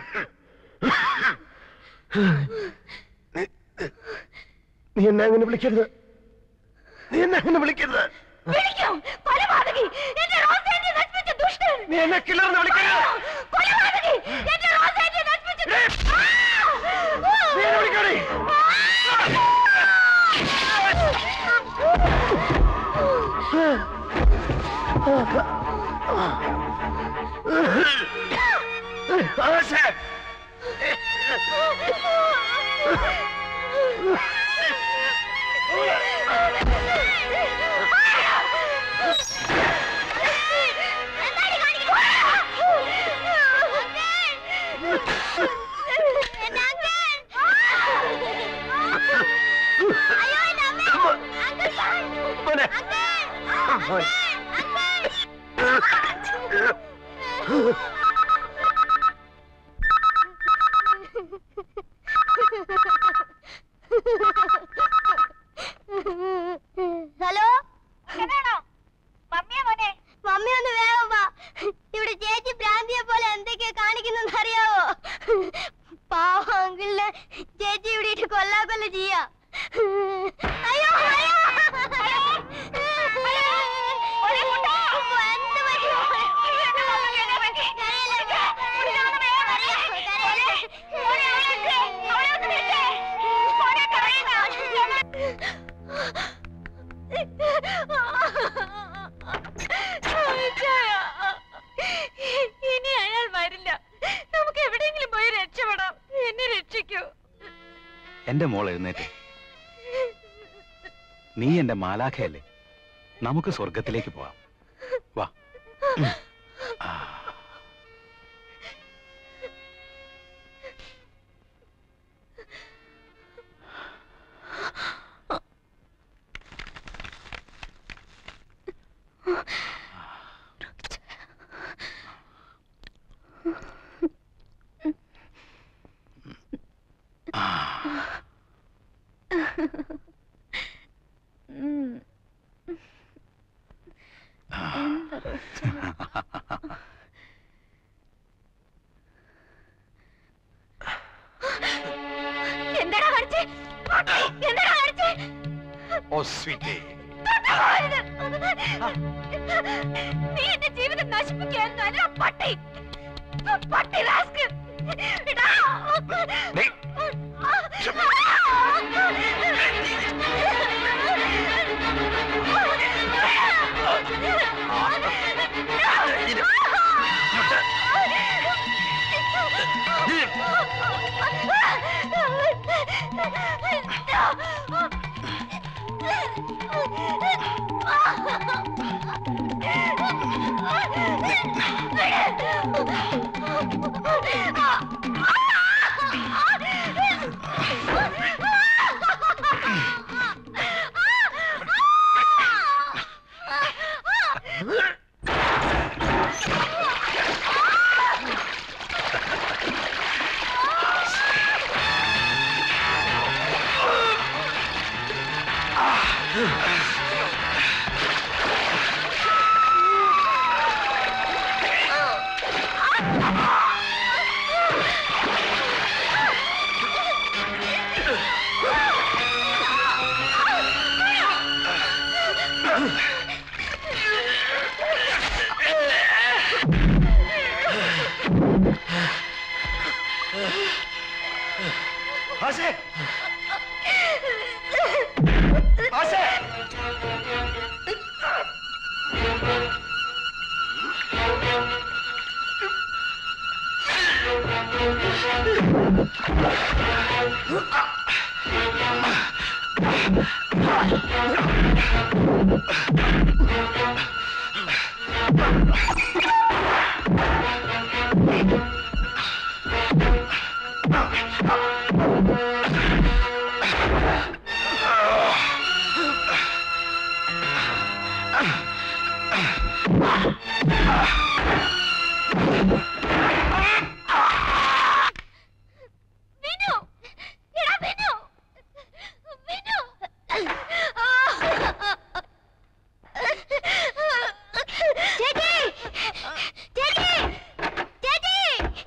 നീ എന്നെ അങ്ങനെ വിളിക്കരുത് നീ എന്നെ അങ്ങനെ വിളിക്കരുത് വിളിക്കും കൊലപാതകി എന്റെ റോസേറ്റിയെ നശിപ്പിച്ച ദുഷ്ടൻ നീ എന്നെ കിളർന്ന് വിളിക്കരുത് കൊലപാതകി എന്റെ റോസേറ്റിയെ നശിപ്പിച്ച ദുഷ്ടൻ. നീ എന്നെ വിളിക്കണേ ആശേ മോനെ മോനെ ഹലോ മമ്മി ഒന്ന് വേഗം വാ ഇവിടെ ചേച്ചി ഭ്രാന്തിയെ പോലെ എന്തൊക്കെയാ കാണിക്കുന്നെന്ന് അറിയാവോ പാവം അങ്കിളിനെ ചേച്ചി ഇവിടെ ഇട്ട് കൊല്ലാ കൊല്ല ചെയ്യാ അയ്യോ അയ്യോ എന്ത് പറ്റി? കരയല്ലേ? കരയല്ലേ? ഇനി അയാൾ വരില്ല നമുക്ക് എവിടെയെങ്കിലും പോയി രക്ഷപ്പെടാം എന്നെ രക്ഷിക്കൂ എന്റെ മോൾ എഴുന്നേറ്റ് നീ എന്റെ മാലാഖയല്ലേ നമുക്ക് സ്വർഗത്തിലേക്ക് പോവാം വാ ഉം. ആ. എന്താടാ കാണിച്ചേ എന്താടാ കാണിച്ചേ ഓ സ്വീറ്റ് നീ എന്റെ ജീവിതം നശിപ്പിക്കായിരുന്നു അല്ല പട്ടി പട്ടി റാസ്കൽ എടാ. ആശേ ആശേ വിനു എടാ വിനു വിനു ചേച്ചി ചേച്ചി ചേച്ചി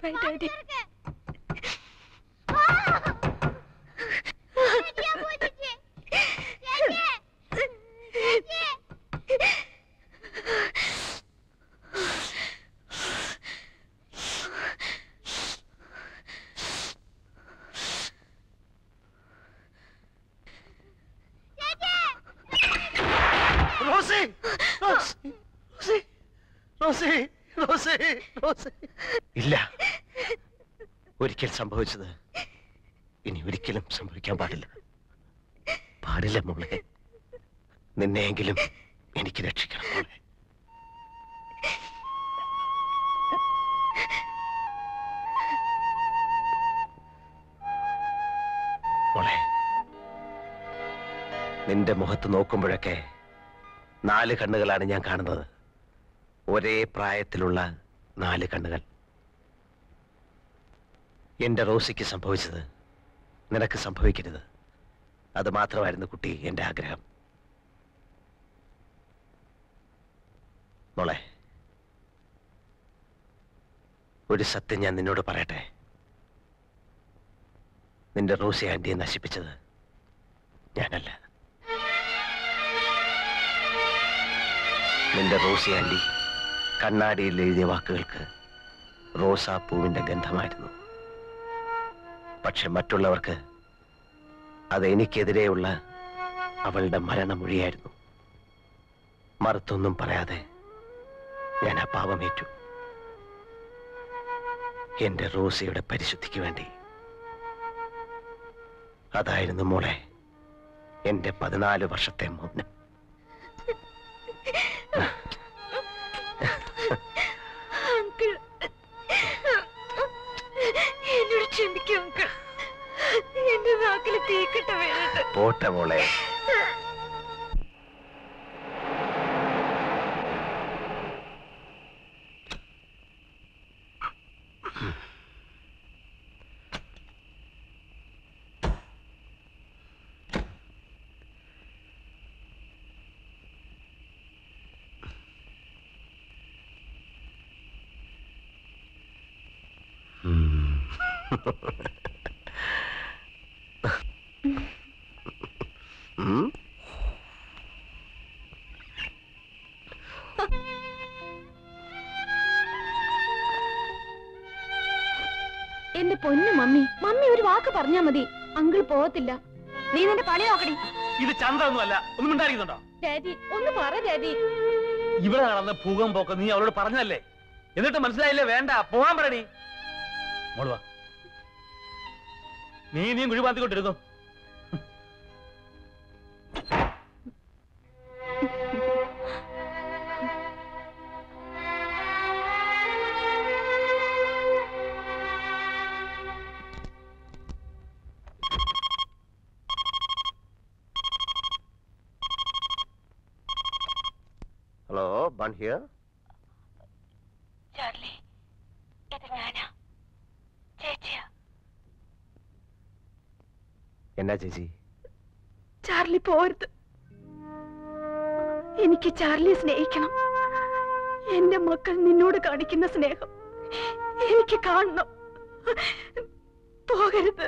ബൈ ഡാഡി ചേച്ചിയാ പോ ചേച്ചി. ചേച്ചി. ചേച്ചി. Rosie Rosie Rosie Rosie Rosie Rosie ഇല്ല ഒരിക്കൽ സംഭവിച്ചത് ഇനി ഒരിക്കലും സംഭവിക്കാൻ പാടില്ല പാടില്ല മോളെ നിന്നെയെങ്കിലും എനിക്ക് രക്ഷിക്കണം മോളെ മോളെ നിന്റെ മുഖത്ത് നോക്കുമ്പോഴൊക്കെ നാല് കണ്ണുകളാണ് ഞാൻ കാണുന്നത് ഒരേ പ്രായത്തിലുള്ള നാല് കണ്ണുകൾ എന്റെ റോസിക്ക് സംഭവിച്ചത് നിനക്ക് സംഭവിക്കരുത് അത് മാത്രമായിരുന്നു കുട്ടി എന്റെ ആഗ്രഹം മോളെ ഒരു സത്യം ഞാൻ നിന്നോട് പറയട്ടെ നിന്റെ റോസി ആന്റിയെ നശിപ്പിച്ചത് ഞാനല്ല നിന്റെ റോസി ആന്റി കണ്ണാടിയിൽ എഴുതിയ വാക്കുകൾക്ക് റോസാപ്പൂവിന്റെ ഗന്ധമായിരുന്നു പക്ഷെ മറ്റുള്ളവർക്ക് അത് എനിക്കെതിരെയുള്ള അവളുടെ മരണമൊഴിയായിരുന്നു മറുത്തൊന്നും പറയാതെ ഞാൻ ആ പാപമേറ്റു എന്റെ റോസിയുടെ പരിശുദ്ധിക്ക് വേണ്ടി അതായിരുന്നു മോളെ എന്റെ പതിനാല് വർഷത്തെ മൗനം അങ്കിൾ എന്നോട് ക്ഷമിക്കും അങ്കിൾ എന്റെ നാക്കിൽ തീക്കട്ട വീണിട്ട് പോട്ടെ മോളെ ഉം എന്റെ പൊന്നു മമ്മി മമ്മി ഒരു വാക്ക് പറഞ്ഞാ മതി അങ്കിൾ പോകത്തില്ല നീ നിന്റെ പണി നോക്കടി ഇത് ചന്ദ്രൊന്നുമല്ല ഒന്നും മിണ്ടായിരിക്കുന്നുണ്ടോ ഡാഡി ഒന്ന് പറ ഡാഡി ഇവിടെ നടന്ന ഭൂകമ്പൊക്കെ നീ അവളോട് പറഞ്ഞല്ലേ എന്നിട്ട് മനസ്സിലായില്ലേ വേണ്ട പോകാൻ പറയണി മോള് വാ നീ നീ കുഴിപാത്തിക്കൊണ്ടിരുന്നു ഹലോ ബൺ ഹിയർ ചാർലി ഇത് ഞാനാ ചേച്ചിയാ എന്നാ ചേച്ചി ചാർലി പോരുത് എനിക്ക് ചാർലിയെ സ്നേഹിക്കണം എന്റെ മക്കൾ നിന്നോട് കാണിക്കുന്ന സ്നേഹം എനിക്ക് കാണണം പോകരുത്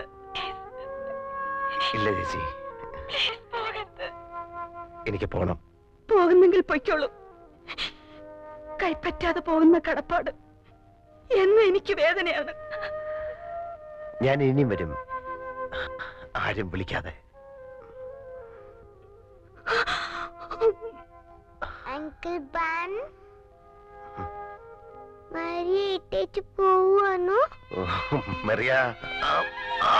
ഇല്ല ചേച്ചി എനിക്ക് പോണം പോകുന്നെങ്കിൽ പൊയ്ക്കോളൂ കൈപ്പറ്റാതെ പോകുന്ന കടപ്പാട് എന്നും എനിക്ക് വേദനയാണ് ഞാൻ ഇനിയും വരും ആരും വിളിക്കാതെ അങ്കിൾ ബാൻ മരിയ ഇട്ടേച്ച് പോവാണോ ഓ, മെറിയ ആ, ആ.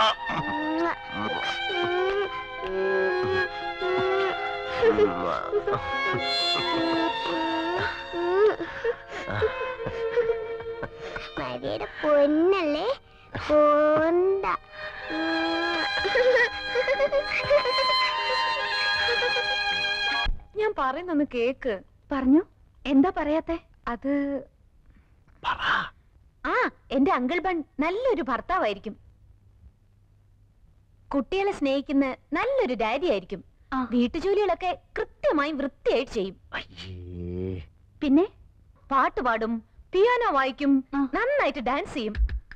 മരിയുടെ പൊന്നല്ലേ പോണ്ട ഞാൻ പറയുന്നൊന്ന് കേക്ക് പറഞ്ഞു എന്താ പറയാത്തെ അത് പറ ആ എന്റെ അങ്കിൾ ബൺ നല്ലൊരു ഭർത്താവായിരിക്കും കുട്ടികളെ സ്നേഹിക്കുന്ന നല്ലൊരു ഡാഡി ആയിരിക്കും വീട്ടുജോലികളൊക്കെ കൃത്യമായി വൃത്തിയായിട്ട് ചെയ്യും അയ്യേ പിന്നെ പാട്ട് പാടും പിയാനോ വായിക്കും നന്നായിട്ട് ഡാൻസ് ചെയ്യും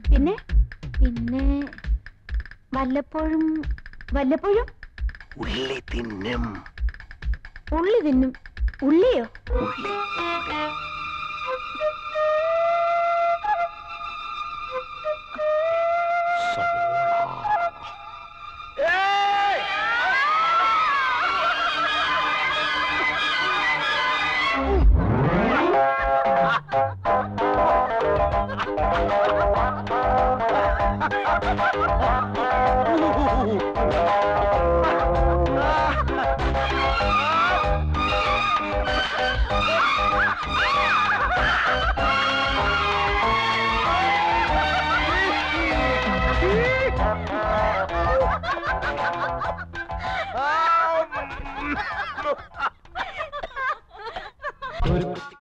പിന്നെ പിന്നെ വല്ലപ്പോഴും വല്ലപ്പോഴും ഉള്ളി തിന്നും ഉള്ളി തിന്നും ഉള്ളിയോ ഉള്ളി ആ